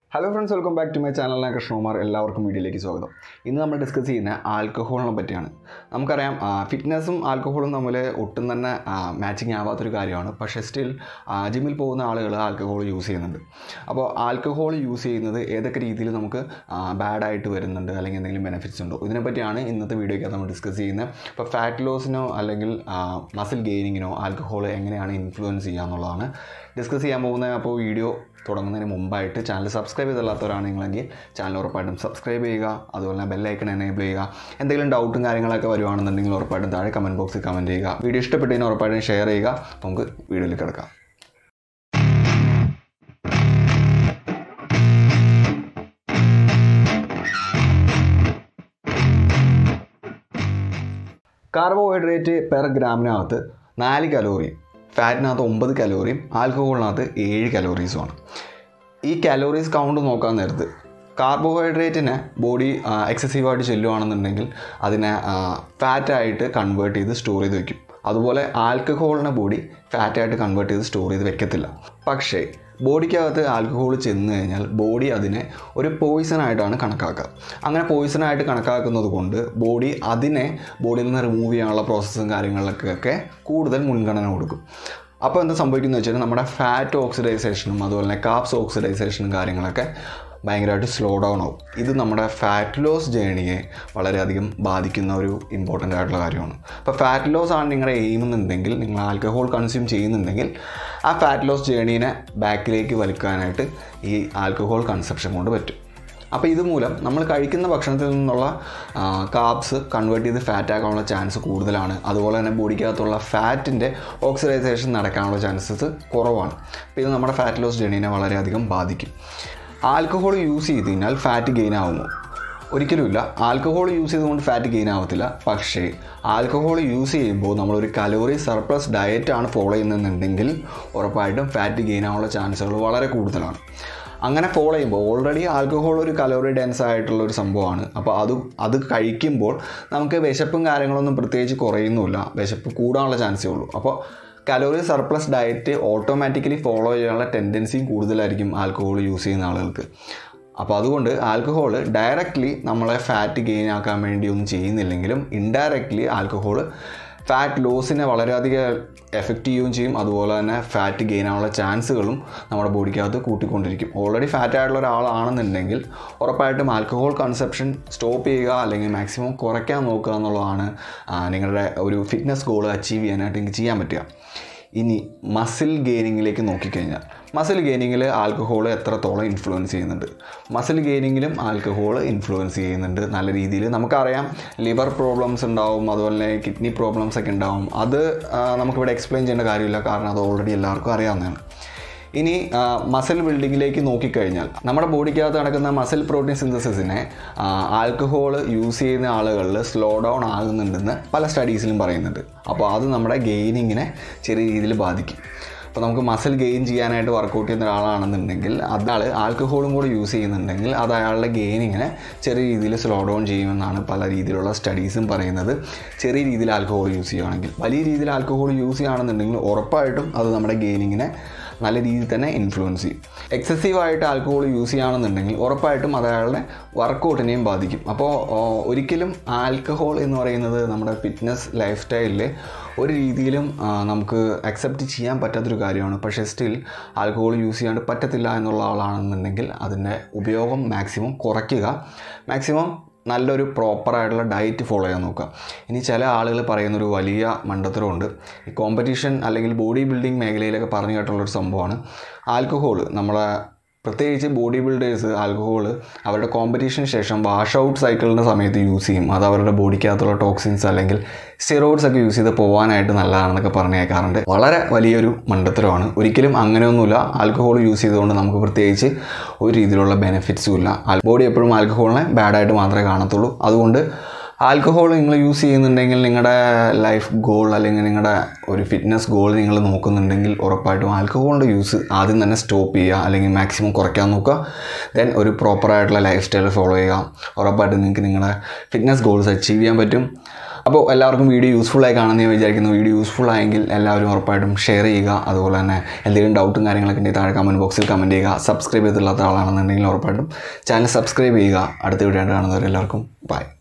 hello friends welcome back to my channel ഞാൻ കൃഷ്ണകുമാർ എല്ലാവർക്കും വീഡിയോയിലേക്ക് സ്വാഗതം ഇന്ന് നമ്മൾ ഡിസ്കസ് ചെയ്യുന്ന ആൽക്കഹോളിനെ പറ്റിയാണ് നമുക്കറിയാം ഫിറ്റ്നസ്സും ആൽക്കഹോളും തമ്മിൽ ഒട്ടും തന്നെ മാച്ചിങ് ആവാത്തൊരു കാര്യമാണ് പക്ഷേ സ്റ്റിൽ ജിമ്മിൽ പോകുന്ന ആളുകൾ ആൽക്കഹോൾ യൂസ് ചെയ്യുന്നുണ്ട് അപ്പോൾ ആൽക്കഹോൾ യൂസ് ചെയ്യുന്നത് ഏതൊക്കെ രീതിയിൽ നമുക്ക് ബാഡായിട്ട് വരുന്നുണ്ട് അല്ലെങ്കിൽ എന്തെങ്കിലും ബെനിഫിറ്റ്സ് ഉണ്ടോ ഇതിനെപ്പറ്റിയാണ് ഇന്നത്തെ വീഡിയോയ്ക്ക് നമ്മൾ ഡിസ്കസ് ചെയ്യുന്നത് അപ്പോൾ ഫാറ്റ് ലോസിനോ അല്ലെങ്കിൽ മസിൽ ഗെയിനിങ്ങിനോ ആൽക്കഹോൾ എങ്ങനെയാണ് ഇൻഫ്ലുവൻസ് ചെയ്യുക എന്നുള്ളതാണ് ഡിസ്കസ് ചെയ്യാൻ പോകുന്നത് അപ്പോൾ വീഡിയോ തുടങ്ങുന്നതിന് മുമ്പായിട്ട് ചാനൽ സബ്സ്ക്രൈബ് ചെയ്തല്ലാത്തവരാണ് നിങ്ങളെങ്കിൽ ചാനൽ ഉറപ്പായിട്ടും സബ്സ്ക്രൈബ് ചെയ്യുക അതുപോലെ തന്നെ ബെല്ലൈക്കൺ എനേബിൾ ചെയ്യുക എന്തെങ്കിലും ഡൗട്ടും കാര്യങ്ങളൊക്കെ വരുവാണെന്നുണ്ടെങ്കിൽ ഉറപ്പായിട്ടും താഴെ കമൻറ്റ് ബോക്സിൽ കമൻറ്റ് ചെയ്യുക വീഡിയോ ഇഷ്ടപ്പെട്ടതിന് ഉറപ്പായിട്ടും ഷെയർ ചെയ്യുക അപ്പോൾ നമുക്ക് വീഡിയോയിൽ കിടക്കാം കാർബോഹൈഡ്രേറ്റ് പെർ ഗ്രാമിനകത്ത് നാല് കലോറിയും ഫാറ്റിനകത്ത് ഒമ്പത് കലോറിയും ആൽക്കഹോളിനകത്ത് ഏഴ് കലോറീസുമാണ് ഈ കലോറീസ് കൗണ്ട് നോക്കാൻ നേരത്ത് കാർബോഹൈഡ്രേറ്റിനെ ബോഡി എക്സസീവായിട്ട് ചെല്ലുവാണെന്നുണ്ടെങ്കിൽ അതിനെ ഫാറ്റായിട്ട് കൺവേർട്ട് ചെയ്ത് സ്റ്റോർ ചെയ്ത് വെക്കും അതുപോലെ ആൽക്കഹോളിനെ ബോഡി ഫാറ്റായിട്ട് കൺവേർട്ട് ചെയ്ത് സ്റ്റോർ ചെയ്ത് വെക്കത്തില്ല പക്ഷേ ബോഡിക്കകത്ത് ആൽക്കഹോൾ ചെന്ന് കഴിഞ്ഞാൽ ബോഡി അതിനെ ഒരു പോയിസൺ ആയിട്ടാണ് കണക്കാക്കുക അങ്ങനെ പോയിസൺ ആയിട്ട് കണക്കാക്കുന്നത് കൊണ്ട് ബോഡി അതിനെ ബോഡിയിൽ നിന്ന് റിമൂവ് ചെയ്യാനുള്ള പ്രോസസ്സും കാര്യങ്ങളിലൊക്കെ കൂടുതൽ മുൻഗണന കൊടുക്കും അപ്പോൾ എന്താ സംഭവിക്കുന്നത് വെച്ചാൽ നമ്മുടെ ഫാറ്റ് ഓക്സിഡൈസേഷനും അതുപോലെ തന്നെ കാപ്സ് ഓക്സിഡൈസേഷനും കാര്യങ്ങളൊക്കെ ഭയങ്കരമായിട്ട് സ്ലോ ഡൗൺ ആവും ഇത് നമ്മുടെ ഫാറ്റ് ലോസ് ജേണിയെ വളരെയധികം ബാധിക്കുന്ന ഒരു ഇമ്പോർട്ടൻ്റ് ആയിട്ടുള്ള കാര്യമാണ് അപ്പോൾ ഫാറ്റ് ലോസ് ആണ് നിങ്ങളുടെ എയിം എന്നുണ്ടെങ്കിൽ നിങ്ങൾ ആൽക്കഹോൾ കൺസ്യൂം ചെയ്യുന്നുണ്ടെങ്കിൽ ആ ഫാറ്റ് ലോസ് ജേണീനെ ബാക്കിലേക്ക് വലിക്കാനായിട്ട് ഈ ആൽക്കഹോൾ കൺസപ്ഷൻ കൊണ്ട് പറ്റും അപ്പോൾ ഇതുമൂലം നമ്മൾ കഴിക്കുന്ന ഭക്ഷണത്തിൽ നിന്നുള്ള കാബ്സ് കൺവേർട്ട് ചെയ്ത് ഫാറ്റ് ആക്കാനുള്ള ചാൻസ് കൂടുതലാണ് അതുപോലെ തന്നെ ബോഡിക്കകത്തുള്ള ഫാറ്റിൻ്റെ ഓക്സിഡൈസേഷൻ നടക്കാനുള്ള ചാൻസസ് കുറവാണ് അപ്പോൾ ഇത് നമ്മുടെ ഫാറ്റ് ലോസ് ജേണീനെ വളരെയധികം ബാധിക്കും ആൽക്കഹോൾ യൂസ് ചെയ്ത് കഴിഞ്ഞാൽ ഫാറ്റ് ഗെയിൻ ആകുമോ ഒരിക്കലുമില്ല ആൽക്കഹോൾ യൂസ് ചെയ്തുകൊണ്ട് ഫാറ്റ് ഗെയിൻ ആവത്തില്ല പക്ഷേ ആൽക്കഹോൾ യൂസ് ചെയ്യുമ്പോൾ നമ്മളൊരു കലോറി സർപ്ലസ് ഡയറ്റാണ് ഫോളോ ചെയ്യുന്നതെന്നുണ്ടെങ്കിൽ ഉറപ്പായിട്ടും ഫാറ്റ് ഗെയിൻ ആവാനുള്ള ചാൻസുകൾ വളരെ കൂടുതലാണ് അങ്ങനെ ഫോളോ ചെയ്യുമ്പോൾ ഓൾറെഡി ആൽക്കഹോൾ ഒരു കലോറി ഡെൻസ് ആയിട്ടുള്ള ഒരു സംഭവമാണ് അപ്പോൾ അത് അത് കഴിക്കുമ്പോൾ നമുക്ക് വിശപ്പും കാര്യങ്ങളൊന്നും പ്രത്യേകിച്ച് കുറയുന്നുമില്ല വിശപ്പ് കൂടാനുള്ള ചാൻസേ ഉള്ളൂ അപ്പോൾ calorie surplus diet automatically follow ചെയ്യാനുള്ള ടെൻഡൻസിയും കൂടുതലായിരിക്കും ആൽക്കഹോൾ യൂസ് ചെയ്യുന്ന ആളുകൾക്ക് അപ്പോൾ അതുകൊണ്ട് ആൽക്കഹോൾ ഡയറക്റ്റ്ലി നമ്മളെ ഫാറ്റ് ഗെയിൻ ആക്കാൻ വേണ്ടി ഒന്നും ചെയ്യുന്നില്ലെങ്കിലും ഇൻഡയറക്റ്റ്ലി ആൽക്കഹോൾ ഫാറ്റ് ലോസിനെ വളരെയധികം എഫക്റ്റ് ചെയ്യുകയും ചെയ്യും അതുപോലെ തന്നെ ഫാറ്റ് ഗെയിൻ ആവാനുള്ള ചാൻസുകളും നമ്മുടെ ബോഡിക്കകത്ത് കൂട്ടിക്കൊണ്ടിരിക്കും ഓൾറെഡി ഫാറ്റ് ആയിട്ടുള്ള ഒരാളാണെന്നുണ്ടെങ്കിൽ ഉറപ്പായിട്ടും ആൽക്കഹോൾ കൺസെപ്ഷൻ സ്റ്റോപ്പ് ചെയ്യുക അല്ലെങ്കിൽ മാക്സിമം കുറയ്ക്കാൻ നോക്കുക എന്നുള്ളതാണ് നിങ്ങളുടെ ഒരു ഫിറ്റ്നസ് ഗോൾ അച്ചീവ് ചെയ്യാനായിട്ട് നിങ്ങൾക്ക് ചെയ്യാൻ പറ്റുക ഇനി മസിൽ ഗെയിനിങ്ങിലേക്ക് നോക്കിക്കഴിഞ്ഞാൽ മസിൽ ഗെയിനിങ്ങിൽ ആൽക്കഹോൾ എത്രത്തോളം ഇൻഫ്ലുവൻസ് ചെയ്യുന്നുണ്ട് മസിൽ ഗെയിനിങ്ങിലും ആൽക്കഹോൾ ഇൻഫ്ലുവൻസ് ചെയ്യുന്നുണ്ട് നല്ല രീതിയിൽ നമുക്കറിയാം ലിവർ പ്രോബ്ലംസ് ഉണ്ടാവും അതുപോലെ തന്നെ കിഡ്നി പ്രോബ്ലംസ് ഒക്കെ ഉണ്ടാവും അത് നമുക്കിവിടെ എക്സ്പ്ലെയിൻ ചെയ്യേണ്ട കാര്യമില്ല കാരണം അത് ഓൾറെഡി എല്ലാവർക്കും അറിയാവുന്നതാണ് ഇനി മസിൽ ബിൽഡിങ്ങിലേക്ക് നോക്കിക്കഴിഞ്ഞാൽ നമ്മുടെ ബോഡിക്കകത്ത് നടക്കുന്ന മസിൽ പ്രോട്ടീൻ സിന്തസിസിനെ ആൽക്കഹോൾ യൂസ് ചെയ്യുന്ന ആളുകളിൽ സ്ലോ ഡൗൺ ആകുന്നുണ്ടെന്ന് പല സ്റ്റഡീസിലും പറയുന്നുണ്ട് അപ്പോൾ അത് നമ്മുടെ ഗെയിനിങ്ങിനെ ചെറിയ രീതിയിൽ ബാധിക്കും അപ്പോൾ നമുക്ക് മസിൽ ഗെയിൻ ചെയ്യാനായിട്ട് വർക്കൗട്ട് ചെയ്യുന്ന ഒരാളാണെന്നുണ്ടെങ്കിൽ അയാൾ ആൽക്കഹോളും കൂടി യൂസ് ചെയ്യുന്നുണ്ടെങ്കിൽ അത് അയാളുടെ ഗെയിനിങ്ങിനെ ചെറിയ രീതിയിൽ സ്ലോ ഡൗൺ ചെയ്യുമെന്നാണ് പല രീതിയിലുള്ള സ്റ്റഡീസും പറയുന്നത് ചെറിയ രീതിയിൽ ആൽക്കഹോൾ യൂസ് ചെയ്യുകയാണെങ്കിൽ വലിയ രീതിയിൽ ആൽക്കഹോൾ യൂസ് ചെയ്യുകയാണെന്നുണ്ടെങ്കിൽ ഉറപ്പായിട്ടും അത് നമ്മുടെ ഗെയിനിങ്ങിനെ നല്ല രീതിയിൽ തന്നെ ഇൻഫ്ലുവൻസ് ചെയ്യും എക്സസീവായിട്ട് ആൽക്കഹോൾ യൂസ് ചെയ്യുകയാണെന്നുണ്ടെങ്കിൽ ഉറപ്പായിട്ടും അത് അയാളുടെ വർക്കൗട്ടിനെയും ബാധിക്കും അപ്പോൾ ഒരിക്കലും ആൽക്കഹോൾ എന്ന് പറയുന്നത് നമ്മുടെ ഫിറ്റ്നസ് ലൈഫ് സ്റ്റൈലിൽ ഒരു രീതിയിലും നമുക്ക് അക്സെപ്റ്റ് ചെയ്യാൻ പറ്റാത്തൊരു കാര്യമാണ് പക്ഷേ സ്റ്റിൽ ആൽക്കഹോൾ യൂസ് ചെയ്യാണ്ട് പറ്റത്തില്ല എന്നുള്ള ആളാണെന്നുണ്ടെങ്കിൽ അതിൻ്റെ ഉപയോഗം മാക്സിമം കുറയ്ക്കുക മാക്സിമം നല്ലൊരു പ്രോപ്പറായിട്ടുള്ള ഡയറ്റ് ഫോളോ ചെയ്യാൻ നോക്കുക ഇനി ചില ആളുകൾ പറയുന്നൊരു വലിയ മണ്ടത്തരമുണ്ട് ഈ കോമ്പറ്റീഷൻ അല്ലെങ്കിൽ ബോഡി ബിൽഡിംഗ് മേഖലയിലൊക്കെ പറഞ്ഞു കേട്ടുള്ളൊരു സംഭവമാണ് ആൽക്കഹോൾ നമ്മളെ പ്രത്യേകിച്ച് ബോഡി ബിൽഡേഴ്സ് ആൽക്കഹോൾ അവരുടെ കോമ്പറ്റീഷന് ശേഷം വാഷ് ഔട്ട് സൈക്കിളിൻ്റെ സമയത്ത് യൂസ് ചെയ്യും അത് അവരുടെ ബോഡിക്കകത്തുള്ള ടോക്സിൻസ് അല്ലെങ്കിൽ സ്റ്റിറോയിഡ്സ് ഒക്കെ യൂസ് ചെയ്ത് പോകാനായിട്ട് നല്ലതാണെന്നൊക്കെ പറഞ്ഞു കേൾക്കാറുണ്ട് വളരെ വലിയൊരു മണ്ടത്തരമാണ് ഒരിക്കലും അങ്ങനെയൊന്നുമില്ല ആൽക്കഹോൾ യൂസ് ചെയ്തുകൊണ്ട് നമുക്ക് പ്രത്യേകിച്ച് ഒരു രീതിയിലുള്ള ബെനിഫിറ്റ്സും ഇല്ല ബോഡി എപ്പോഴും ആൽക്കഹോളിനെ ബാഡായിട്ട് മാത്രമേ കാണത്തുള്ളൂ അതുകൊണ്ട് ആൽക്കഹോൾ നിങ്ങൾ യൂസ് ചെയ്യുന്നുണ്ടെങ്കിൽ നിങ്ങളുടെ ലൈഫ് ഗോൾ അല്ലെങ്കിൽ നിങ്ങളുടെ ഒരു ഫിറ്റ്നസ് ഗോൾ നിങ്ങൾ നോക്കുന്നുണ്ടെങ്കിൽ ഉറപ്പായിട്ടും ആൽക്കഹോളിൻ്റെ യൂസ് ആദ്യം തന്നെ സ്റ്റോപ്പ് ചെയ്യുക അല്ലെങ്കിൽ മാക്സിമം കുറയ്ക്കാൻ നോക്കുക ദെൻ ഒരു പ്രോപ്പറായിട്ടുള്ള ലൈഫ് സ്റ്റൈൽ ഫോളോ ചെയ്യുക ഉറപ്പായിട്ടും നിങ്ങൾക്ക് നിങ്ങളുടെ ഫിറ്റ്നസ് ഗോൾസ് അച്ചീവ് ചെയ്യാൻ പറ്റും അപ്പോൾ എല്ലാവർക്കും വീഡിയോ യൂസ്ഫുൾ ആയി കാണുമെന്ന് ഞാൻ വിചാരിക്കുന്നു വീഡിയോ യൂസ്ഫുൾ ആയെങ്കിൽ എല്ലാവരും ഉറപ്പായിട്ടും ഷെയർ ചെയ്യുക അതുപോലെ തന്നെ എന്തെങ്കിലും ഡൗട്ടും കാര്യങ്ങളൊക്കെ ഉണ്ടെങ്കിൽ താഴെ കമൻറ്റ് ബോക്സിൽ കമൻറ്റ് ചെയ്യുക സബ്സ്ക്രൈബ് ചെയ്തിട്ടുള്ള ആളാണെന്നുണ്ടെങ്കിൽ ഉറപ്പായിട്ടും ചാനൽ സബ്സ്ക്രൈബ് ചെയ്യുക അടുത്ത വീഡിയോ ആയിട്ട് കാണുന്നവരെല്ലാവർക്കും ബൈ